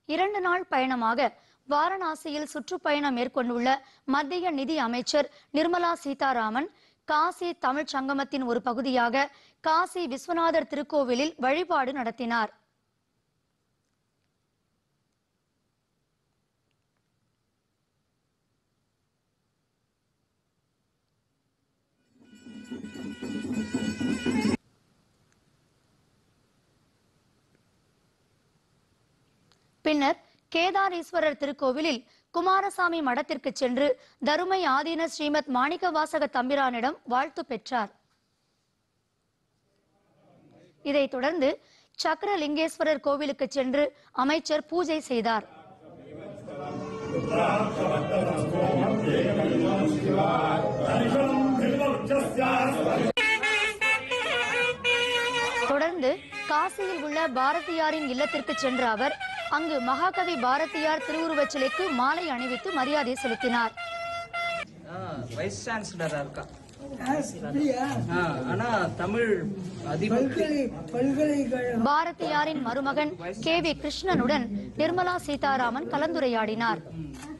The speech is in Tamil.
இரண்டு நாள் பயணமாக வாரணாசியில் சுற்றுப்பயணம் மேற்கொண்டுள்ள மத்திய நிதி அமைச்சர் நிர்மலா சீதாராமன் காசி தமிழ்ச் சங்கமத்தின் ஒரு பகுதியாக காசி விஸ்வநாதர் திருக்கோவிலில் வழிபாடு நடத்தினார் பின்னர் கேதாரீஸ்வரர் திருக்கோவிலில் குமாரசாமி மடத்திற்கு சென்று தருமை ஆதீன ஸ்ரீமத் மாணிக்கவாசக தம்பிரானிடம் வாழ்த்து பெற்றார் இதைத் தொடர்ந்து சக்கரலிங்கேஸ்வரர் கோவிலுக்கு சென்று அமைச்சர் பூஜை செய்தார் தொடர்ந்து காசியில் உள்ள பாரதியாரின் இல்லத்திற்கு சென்ற அவர் அங்கு மகாகவி பாரதியார் திருவுருவச் சிலைக்கு மாலை அணிவித்து மரியாதை செலுத்தினார் வைஸ் சான்சலரா இருக்கா அப்படியா ஆ, ஆனா தமிழ் அதிபர் பல்கலை பல்கலைக்கழகம் பாரதியாரின் மருமகன் கே வி கிருஷ்ணனுடன் நிர்மலா சீதாராமன் கலந்துரையாடினார் ம்.